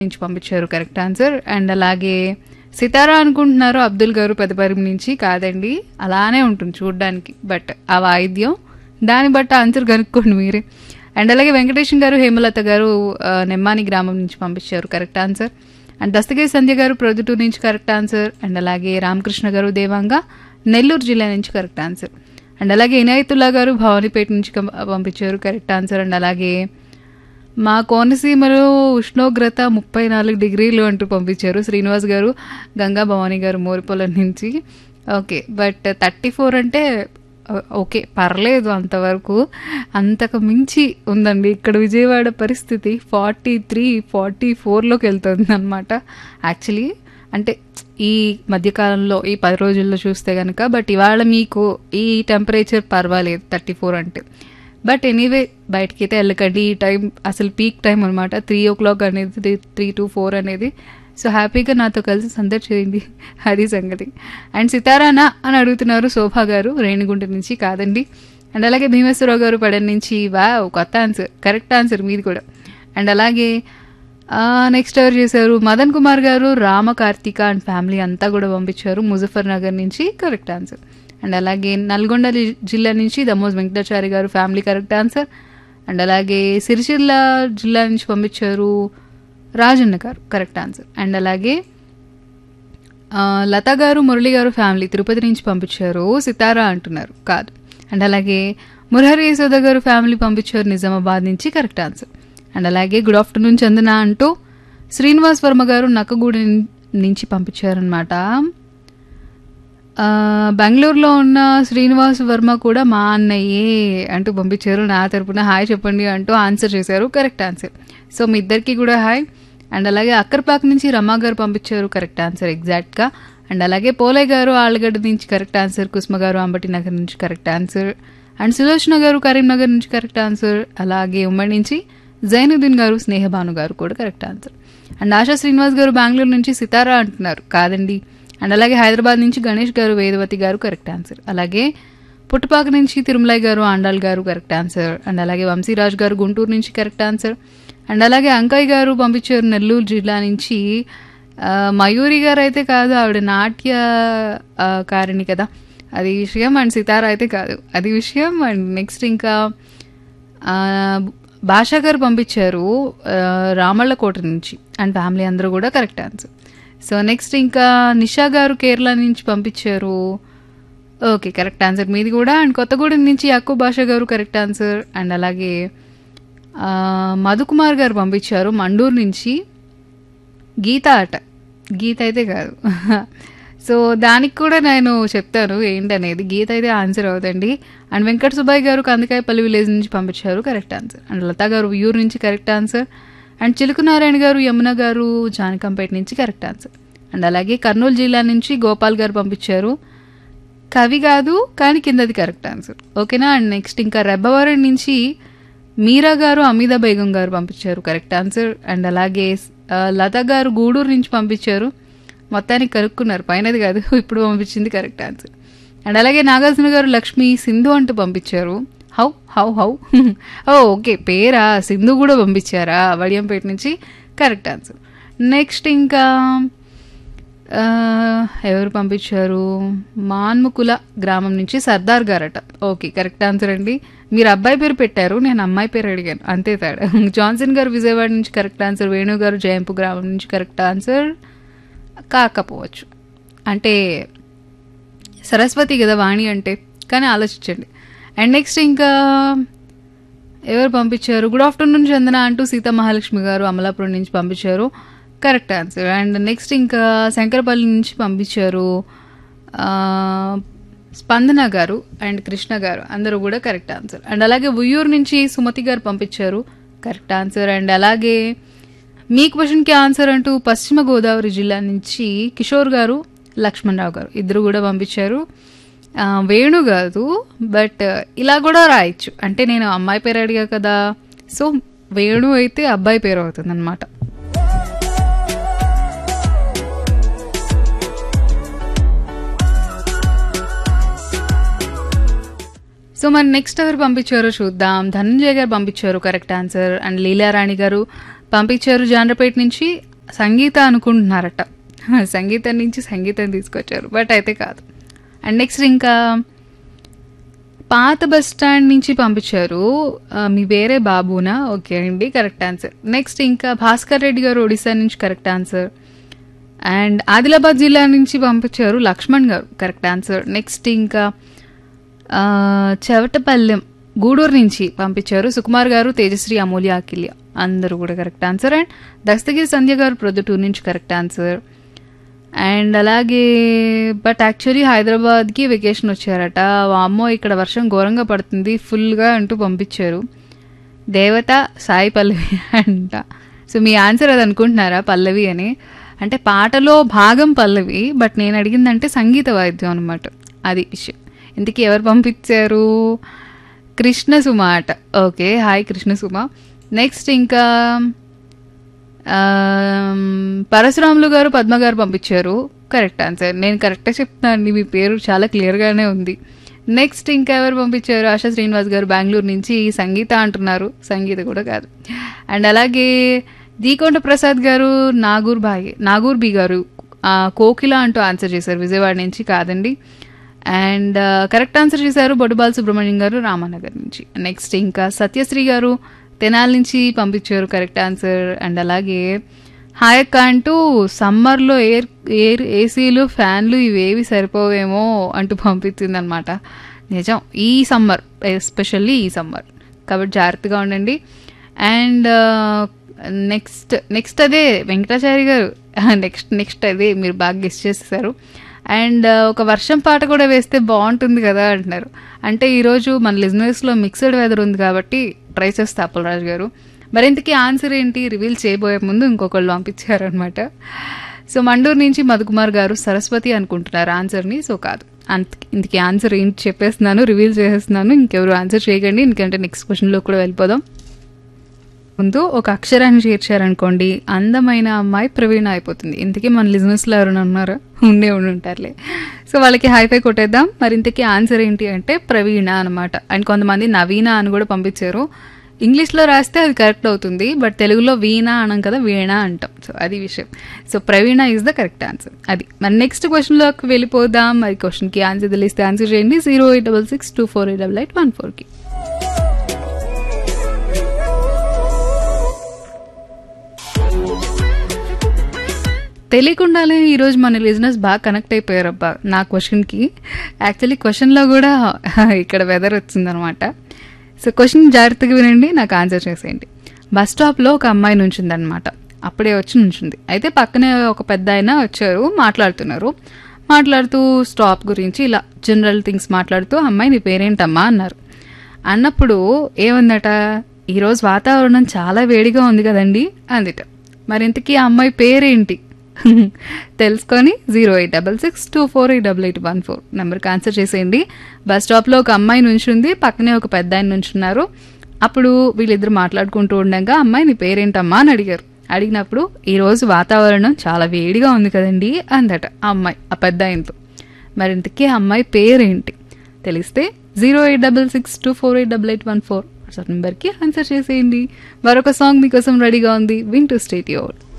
నుంచి పంపించారు correct answer and అలాగే సితారా అనుకుంటున్నారు అబ్దుల్ గారు పెద్దపరిం నుంచి కాదండి అలానే ఉంటుంది చూడడానికి బట్ ఆ వాయిద్యం దాన్ని బట్టి ఆన్సర్ కనుక్కోండి మీరే అండ్ అలాగే వెంకటేశం గారు హేమలత గారు ఆ, నెమ్మాని గ్రామం నుంచి పంపించారు correct answer and Dastagiri Sandhya garu Proddatur నుంచి కరెక్ట్ ఆన్సర్ అండ్ అలాగే రామకృష్ణ గారు దేవాంగ నెల్లూరు జిల్లా నుంచి కరెక్ట్ ఆన్సర్ అండ్ అలాగే ఇనాయతుల్లా గారు భవానీపేట నుంచి కం- పంపించారు కరెక్ట్ ఆన్సర్ అండ్ అలాగే మా కోనసీమలో ఉష్ణోగ్రత ముప్పై నాలుగు డిగ్రీలు అంటూ పంపించారు శ్రీనివాస్ గారు గంగా భవానీ గారు మోరిపొలం నుంచి ఓకే బట్ థర్టీ ఫోర్ అంటే ఓ- ఓకే పర్లేదు అంతవరకు అంతకు మించి ఉందండి ఇక్కడ విజయవాడ పరిస్థితి ఫార్టీ త్రీ ఫార్టీ ఫోర్లోకి వెళ్తుంది అనమాట యాక్చువల్లీ అంటే ఈ మధ్యకాలంలో ఈ పది రోజుల్లో చూస్తే కనుక బట్ ఇవాళ మీకు ఈ టెంపరేచర్ పర్వాలేదు థర్టీ ఫోర్ అంటే బట్ ఎనీవే బయటికి అయితే వెళ్ళకండి ఈ టైం అసలు పీక్ టైం అనమాట త్రీ ఓ క్లాక్ అనేది త్రీ టు ఫోర్ అనేది సో హ్యాపీగా నాతో కలిసి సందడి చేయండి అది సంగతి అండ్ సితారానా అని అడుగుతున్నారు శోభా గారు రేణిగుంట నుంచి కాదండి అండ్ అలాగే భీమేశ్వరరావు గారు పడన్ నుంచి వా కొత్త ఆన్సర్ కరెక్ట్ ఆన్సర్ మీది కూడా అండ్ అలాగే నెక్స్ట్ ఎవరు చేశారు మదన్ కుమార్ గారు రామ కార్తిక అండ్ ఫ్యామిలీ అంతా కూడా పంపించారు ముజఫర్ నగర్ నుంచి కరెక్ట్ ఆన్సర్ అండ్ అలాగే నల్గొండ జి- జిల్లా నుంచి దమోజ్ వెంకటాచారి గారు ఫ్యామిలీ కరెక్ట్ ఆన్సర్ అండ్ అలాగే సిరిసిల్ల జిల్లా నుంచి పంపించారు రాజన్న గారు కరెక్ట్ ఆన్సర్ అండ్ అలాగే ఆ, లత గారు మురళి గారు ఫ్యామిలీ తిరుపతి నుంచి పంపించారు సితారా అంటున్నారు కాదు అండ్ అలాగే మురహరి యశోద గారు ఫ్యామిలీ పంపించారు నిజామాబాద్ నుంచి కరెక్ట్ ఆన్సర్ అండ్ అలాగే గుడ్ ఆఫ్టర్నూన్ చందన అంటూ శ్రీనివాస్ వర్మ గారు నక్కగూడ నుంచి పంపించారనమాట ఆ, బెంగళూరులో ఉన్న శ్రీనివాస్ వర్మ కూడా మా అన్నయ్యే అంటూ పంపించారు నా తరపున హాయ్ చెప్పండి అంటూ ఆన్సర్ చేశారు కరెక్ట్ ఆన్సర్ సో మీ ఇద్దరికి కూడా హాయ్ అండ్ అలాగే అక్కర్పాక్ నుంచి రమా గారు పంపించారు కరెక్ట్ ఆన్సర్ ఎగ్జాక్ట్గా అండ్ అలాగే పోలే గారు ఆళ్ళగడ్డ నుంచి కరెక్ట్ ఆన్సర్ కుస్మ గారు అంబటి నగర్ నుంచి కరెక్ట్ ఆన్సర్ అండ్ సులోచన గారు కరీంనగర్ నుంచి కరెక్ట్ ఆన్సర్ అలాగే ఉమ్మడి నుంచి జైనుద్దీన్ గారు స్నేహభాను గారు కూడా correct answer and Asha Srinivas garu Bengaluru నుంచి సితారా అంటున్నారు కాదండి అండ్ అలాగే హైదరాబాద్ నుంచి గణేష్ గారు వేదవతి గారు కరెక్ట్ ఆన్సర్ అలాగే పుట్టుపాక నుంచి తిరుమలయ్య గారు ఆండాల్ గారు కరెక్ట్ ఆన్సర్ అండ్ అలాగే వంశీరాజ్ గారు గుంటూరు నుంచి కరెక్ట్ ఆన్సర్ అండ్ అలాగే అంకయ్య గారు పంపించారు నెల్లూరు జిల్లా నుంచి ఆ, మయూరి గారు అయితే కాదు ఆవిడ నాట్య ఆ, కారిణి కదా అది విషయం అండ్ సితారా అయితే కాదు అది విషయం అండ్ నెక్స్ట్ ఇంకా ఆ, భాషా గారు పంపించారు ఆ, రామళ్ళకోట నుంచి అండ్ ఫ్యామిలీ అందరూ కూడా కరెక్ట్ ఆన్సర్ సో నెక్స్ట్ ఇంకా నిషా గారు కేరళ నుంచి పంపించారు ఓకే కరెక్ట్ ఆన్సర్ మీది కూడా అండ్ కొత్తగూడెం నుంచి అక్కు భాష గారు కరెక్ట్ ఆన్సర్ అండ్ అలాగే ఆ, మధుకుమార్ గారు పంపించారు మండూరు నుంచి గీత అట గీత అయితే కాదు సో దానికి కూడా నేను చెప్తాను ఏంటనేది గీత అయితే ఆన్సర్ అవుతండి అండ్ వెంకట సుబ్బయ్య గారు కందకాయపల్లి విలేజ్ నుంచి పంపించారు కరెక్ట్ ఆన్సర్ అండ్ లతా గారు యూర్ నుంచి కరెక్ట్ ఆన్సర్ అండ్ చిలుకు నారాయణ గారు యమున గారు జానకంపేట నుంచి కరెక్ట్ ఆన్సర్ అండ్ అలాగే కర్నూలు జిల్లా నుంచి గోపాల్ గారు పంపించారు కవి కాదు కానీ కిందది కరెక్ట్ ఆన్సర్ ఓకేనా అండ్ నెక్స్ట్ ఇంకా రెబ్బవరం నుంచి మీరా గారు అమిదా బేగం గారు పంపించారు కరెక్ట్ ఆన్సర్ అండ్ అలాగే ఆ, లత గారు గూడూరు నుంచి పంపించారు మొత్తానికి కనుక్కున్నారు పైనది కాదు ఇప్పుడు పంపించింది కరెక్ట్ ఆన్సర్ అండ్ అలాగే నాగార్జున గారు లక్ష్మి సింధు అంటూ పంపించారు how how how oh okay పేరా సింధు కూడా పంపించారా వడియంపేట నుంచి కరెక్ట్ ఆన్సర్ నెక్స్ట్ ఇంకా ఆ, ఎవరు పంపించారు మాన్ముకుల గ్రామం నుంచి సర్దార్ గారట ఓకే కరెక్ట్ ఆన్సర్ అండి మీరు అబ్బాయి పేరు పెట్టారు నేను అమ్మాయి పేరు అడిగాను అంతే తేడా జాన్సన్ గారు విజయవాడ నుంచి కరెక్ట్ ఆన్సర్ వేణు గారు జయంపు గ్రామం నుంచి కరెక్ట్ ఆన్సర్ కాకపోవచ్చు అంటే సరస్వతి కదా వాణి అంటే కానీ ఆలోచించండి అండ్ నెక్స్ట్ ఇంకా ఎవరు పంపించారు గుడ్ ఆఫ్టర్నూన్ చందన అంటూ సీతా మహాలక్ష్మి గారు అమలాపురం నుంచి పంపించారు కరెక్ట్ ఆన్సర్ అండ్ నెక్స్ట్ ఇంకా శంకరపల్లి నుంచి పంపించారు ఆ, స్పందన గారు అండ్ కృష్ణ గారు అందరూ కూడా కరెక్ట్ ఆన్సర్ అండ్ అలాగే ఉయ్యూరు నుంచి సుమతి గారు పంపించారు కరెక్ట్ ఆన్సర్ అండ్ అలాగే మీ క్వశ్చన్కి ఆన్సర్ అంటూ పశ్చిమ గోదావరి జిల్లా నుంచి కిషోర్ గారు లక్ష్మణరావు గారు ఇద్దరు కూడా పంపించారు ఆ, వేణు కాదు బట్ ఇలా కూడా రాయొచ్చు అంటే నేను అమ్మాయి పేరు అడిగా కదా సో వేణు అయితే అబ్బాయి పేరు అవుతుంది అనమాట సో మరి నెక్స్ట్ ఎవరు పంపించారో చూద్దాం ధనంజయ్ గారు పంపించారు కరెక్ట్ ఆన్సర్ అండ్ లీలారాణి గారు పంపించారు జాండ్రపేట నుంచి సంగీత అనుకుంటున్నారట సంగీతం నుంచి సంగీతం తీసుకొచ్చారు బట్ అయితే కాదు అండ్ నెక్స్ట్ ఇంకా పాత బస్ స్టాండ్ నుంచి పంపించారు ఆ, మీ వేరే బాబునా ఓకే అండి కరెక్ట్ ఆన్సర్ నెక్స్ట్ ఇంకా భాస్కర్ రెడ్డి గారు ఒడిశా నుంచి కరెక్ట్ ఆన్సర్ అండ్ ఆదిలాబాద్ జిల్లా నుంచి పంపించారు లక్ష్మణ్ గారు కరెక్ట్ ఆన్సర్ నెక్స్ట్ ఇంకా ఆ, చెవటపల్లెం గూడూరు నుంచి పంపించారు సుకుమార్ గారు తేజశ్రీ అమూల్య అఖిల్య అందరూ కూడా correct answer and Dastagiri Sandhya garu Proddatur నుంచి కరెక్ట్ ఆన్సర్ అండ్ అలాగే బట్ యాక్చువల్లీ హైదరాబాద్కి వెకేషన్ వచ్చారట వామ్మో ఇక్కడ వర్షం ఘోరంగా పడుతుంది ఫుల్గా అంటూ పంపించారు దేవత సాయి పల్లవి అంట సో మీ ఆన్సర్ అది అనుకుంటున్నారా పల్లవి అని అంటే పాటలో భాగం పల్లవి బట్ నేను అడిగిందంటే సంగీత వాయిద్యం అనమాట అది విషయం ఇంతకీ ఎవరు పంపించారు కృష్ణ సుమ అట okay hi Krishna Suma next ఇంకా ఆమ్, పరశురాములు గారు పద్మ గారు పంపించారు కరెక్ట్ ఆన్సర్ నేను కరెక్టే చెప్తున్నాను మీ పేరు చాలా క్లియర్గానే ఉంది నెక్స్ట్ ఇంకా ఎవరు పంపించారు ఆశా శ్రీనివాస్ గారు బెంగళూరు నుంచి సంగీత అంటున్నారు సంగీత కూడా కాదు అండ్ అలాగే దీకొండ ప్రసాద్ గారు నాగూర్ బాయ్ నాగూర్ బి గారు ఆ, కోకిల అంటూ ఆన్సర్ చేశారు విజయవాడ నుంచి కాదండి అండ్ కరెక్ట్ ఆన్సర్ చేశారు బొడుబాల్ సుబ్రహ్మణ్యం గారు రామానగర్ నుంచి నెక్స్ట్ ఇంకా సత్యశ్రీ గారు తెనాలి నుంచి పంపించారు కరెక్ట్ ఆన్సర్ అండ్ అలాగే హాయక్క అంటూ సమ్మర్లో ఎయిర్ ఎయిర్ ఏసీలు ఫ్యాన్లు ఇవేవి సరిపోవేమో అంటూ పంపించింది అనమాట నిజం ఈ సమ్మర్ ఎస్పెషల్లీ ఈ సమ్మర్ కాబట్టి జాగ్రత్తగా ఉండండి అండ్ నెక్స్ట్ నెక్స్ట్ అదే వెంకటాచారి గారు నెక్స్ట్ నెక్స్ట్ అదే మీరు బాగా గెస్ట్ చేసేసారు అండ్ ఒక వర్షం పాట కూడా వేస్తే బాగుంటుంది కదా అంటున్నారు అంటే ఈరోజు మన లిజినెస్లో మిక్స్డ్ వెదర్ ఉంది కాబట్టి ట్రై చేస్తే అప్పలరాజు గారు మరి ఇంతకీ ఆన్సర్ ఏంటి రివీల్ చేయబోయే ముందు ఇంకొకళ్ళు పంపించారనమాట సో మండూరు నుంచి మధుకుమార్ గారు సరస్వతి అనుకుంటున్నారు ఆన్సర్ని సో కాదు అంత ఇంతకీ ఆన్సర్ ఏంటి చెప్పేస్తున్నాను రివీల్ చేసేస్తున్నాను ఇంకెవరు ఆన్సర్ చేయకండి ఎందుకంటే నెక్స్ట్ క్వశ్చన్లో కూడా వెళ్ళిపోదాం ముందు ఒక అక్షరాన్ని చేర్చారనుకోండి అందమైన అమ్మాయి ప్రవీణ అయిపోతుంది ఇంతకీ మన లిజినెస్లో ఎవరైనా ఉన్నారా ఉండే ఉండి ఉంటారులే సో వాళ్ళకి హైఫై కొట్టేద్దాం మరి ఇంతకీ ఆన్సర్ ఏంటి అంటే ప్రవీణ అనమాట అండ్ కొంతమంది నవీన అని కూడా పంపించారు ఇంగ్లీష్లో రాస్తే అది కరెక్ట్ అవుతుంది బట్ తెలుగులో వీణ అనం కదా వీణ అంటాం సో అది విషయం so Praveena is the correct answer అది మరి నెక్స్ట్ క్వశ్చన్లోకి వెళ్ళిపోదాం మరి క్వశ్చన్కి ఆన్సర్ తెలిస్తే ఆన్సర్ చేయండి zero eight double six two four eight double eight one ఫోర్కి తెలియకుండానే ఈరోజు మన లిజినెస్ బాగా కనెక్ట్ అయిపోయారు అబ్బా నా క్వశ్చన్కి యాక్చువల్లీ క్వశ్చన్లో కూడా ఇక్కడ వెదర్ వచ్చిందనమాట సో క్వశ్చన్ జాగ్రత్తగా వినండి నాకు ఆన్సర్ చేసేయండి బస్ స్టాప్లో ఒక అమ్మాయి నుంచిందనమాట అప్పుడే వచ్చి నుంచింది అయితే పక్కనే ఒక పెద్ద ఆయన వచ్చారు మాట్లాడుతున్నారు మాట్లాడుతూ స్టాప్ గురించి ఇలా జనరల్ థింగ్స్ మాట్లాడుతూ అమ్మాయి నీ పేరేంటమ్మా అన్నారు అన్నప్పుడు ఏముందట ఈరోజు వాతావరణం చాలా వేడిగా ఉంది కదండి అందిట మరి ఇంతకీ ఆ అమ్మాయి పేరేంటి తెలుసుకొని zero eight double six two four eight double eight one four నెంబర్కి ఆన్సర్ చేసేయండి బస్ స్టాప్లో ఒక అమ్మాయి నుంచుంది పక్కనే ఒక పెద్ద ఆయన నుంచున్నారు అప్పుడు వీళ్ళిద్దరు మాట్లాడుకుంటూ ఉండగా అమ్మాయి నీ పేరేంటమ్మా అని అడిగారు అడిగినప్పుడు ఈరోజు వాతావరణం చాలా వేడిగా ఉంది కదండి అందట ఆ అమ్మాయి ఆ పెద్ద ఆయనతో మరి ఇంతకీ ఆ అమ్మాయి పేరేంటి తెలిస్తే zero eight double six two four eight double eight one four WhatsApp నెంబర్కి ఆన్సర్ చేసేయండి మరొక సాంగ్ మీకోసం రెడీగా ఉంది వింటూ స్టేట్ యోర్